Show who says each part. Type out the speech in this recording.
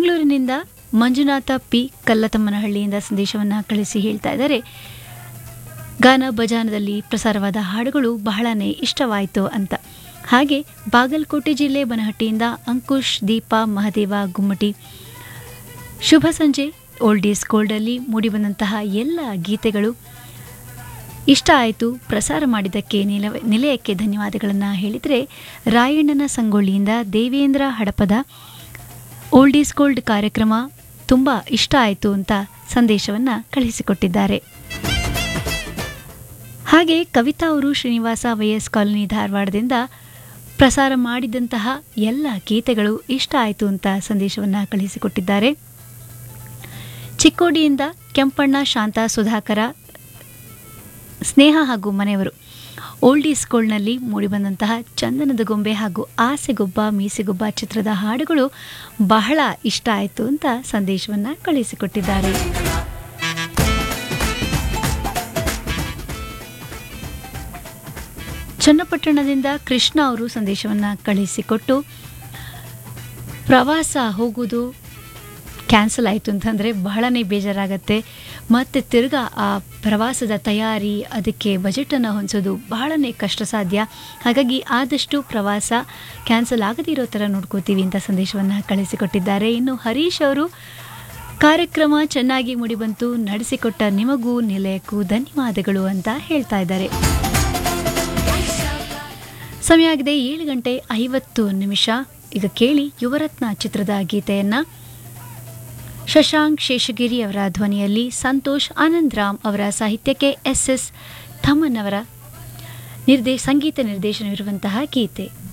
Speaker 1: ಮಂಗಳೂರಿನಿಂದ ಮಂಜುನಾಥ ಪಿ ಕಲ್ಲತಮ್ಮನಹಳ್ಳಿಯಿಂದ ಸಂದೇಶವನ್ನು ಕಳಿಸಿ ಹೇಳ್ತಾ ಇದ್ದಾರೆ ಗಾನ ಭಜಾನದಲ್ಲಿ ಪ್ರಸಾರವಾದ ಹಾಡುಗಳು ಬಹಳನೇ ಇಷ್ಟವಾಯಿತು ಅಂತ ಹಾಗೆ ಬಾಗಲಕೋಟೆ ಜಿಲ್ಲೆ ಬನಹಟ್ಟಿಯಿಂದ ಅಂಕುಶ್ ದೀಪಾ ಮಹದೇವ ಗುಮ್ಮಟಿ ಶುಭ ಸಂಜೆ ಓಲ್ಡ್ ಈಸ್ ಗೋಲ್ಡಲ್ಲಿ ಮೂಡಿಬಂದಂತಹ ಎಲ್ಲ ಗೀತೆಗಳು ಇಷ್ಟ ಆಯಿತು ಪ್ರಸಾರ ಮಾಡಿದ್ದಕ್ಕೆ ನಿಲ ನಿಲಯಕ್ಕೆ ಧನ್ಯವಾದಗಳನ್ನು ಹೇಳಿದರೆ ರಾಯಣ್ಣನ ಸಂಗೊಳ್ಳಿಯಿಂದ Devendra Hadapada old is gold ಕಾರ್ಯಕ್ರಮ ತುಂಬ ಇಷ್ಟ ಆಯಿತು ಅಂತ ಸಂದೇಶವನ್ನು ಕಳುಹಿಸಿಕೊಟ್ಟಿದ್ದಾರೆ ಹಾಗೆ ಕವಿತಾ ಅವರು ಶ್ರೀನಿವಾಸ ವೈಎಸ್ ಕಾಲೋನಿ ಧಾರವಾಡದಿಂದ ಪ್ರಸಾರ ಮಾಡಿದಂತಹ ಎಲ್ಲ ಗೀತೆಗಳು ಇಷ್ಟ ಆಯಿತು ಅಂತ ಸಂದೇಶವನ್ನು ಕಳುಹಿಸಿಕೊಟ್ಟಿದ್ದಾರೆ ಚಿಕ್ಕೋಡಿಯಿಂದ ಕೆಂಪಣ್ಣ ಶಾಂತ ಸುಧಾಕರ ಸ್ನೇಹ ಹಾಗೂ ಮನೆಯವರು ಓಲ್ಡ್ ಈಸ್ ಗೋಲ್ಡ್ನಲ್ಲಿ ಮೂಡಿಬಂದಂತಹ ಚಂದನದ ಗೊಂಬೆ ಹಾಗೂ ಆಸೆಗೊಬ್ಬ ಮೀಸೆಗೊಬ್ಬ ಚಿತ್ರದ ಹಾಡುಗಳು ಬಹಳ ಇಷ್ಟ ಆಯಿತು ಅಂತ ಸಂದೇಶವನ್ನು ಕಳುಹಿಸಿಕೊಟ್ಟಿದ್ದಾರೆ ಚನ್ನಪಟ್ಟಣದಿಂದ ಕೃಷ್ಣ ಅವರು ಸಂದೇಶವನ್ನು ಕಳುಹಿಸಿಕೊಟ್ಟು ಪ್ರವಾಸ ಹೋಗುವುದು ಕ್ಯಾನ್ಸಲ್ ಆಯಿತು ಅಂತಂದರೆ ಬಹಳನೇ ಬೇಜಾರಾಗತ್ತೆ ಮತ್ತು ತಿರ್ಗಾ ಆ ಪ್ರವಾಸದ ತಯಾರಿ ಅದಕ್ಕೆ ಬಜೆಟನ್ನು ಹೊಂದಿಸೋದು ಬಹಳನೇ ಕಷ್ಟ ಸಾಧ್ಯ ಹಾಗಾಗಿ ಆದಷ್ಟು ಪ್ರವಾಸ ಕ್ಯಾನ್ಸಲ್ ಆಗದೇ ಇರೋ ಥರ ನೋಡ್ಕೋತೀವಿ ಅಂತ ಸಂದೇಶವನ್ನು ಕಳಿಸಿಕೊಟ್ಟಿದ್ದಾರೆ ಇನ್ನು ಹರೀಶ್ ಅವರು ಕಾರ್ಯಕ್ರಮ ಚೆನ್ನಾಗಿ ಮೂಡಿಬಂತು ನಡೆಸಿಕೊಟ್ಟ ನಿಮಗೂ ನಿಲಯಕ್ಕೂ ಧನ್ಯವಾದಗಳು ಅಂತ ಹೇಳ್ತಾ ಇದ್ದಾರೆ ಸಮಯ ಆಗಿದೆ ಏಳು ಗಂಟೆ ಐವತ್ತು ನಿಮಿಷ ಈಗ ಕೇಳಿ ಯುವರತ್ನ ಚಿತ್ರದ ಗೀತೆಯನ್ನು ಶಶಾಂಕ್ ಶೇಷಗಿರಿ ಅವರ ಧ್ವನಿಯಲ್ಲಿ ಸಂತೋಷ್ ಆನಂದ್ ರಾಮ್ ಅವರ ಸಾಹಿತ್ಯಕ್ಕೆ ಎಸ್ ಎಸ್ ಥಮನ್ ಅವರ ನಿರ್ದೇ ಸಂಗೀತ ನಿರ್ದೇಶನವಿರುವಂತಹ ಗೀತೆ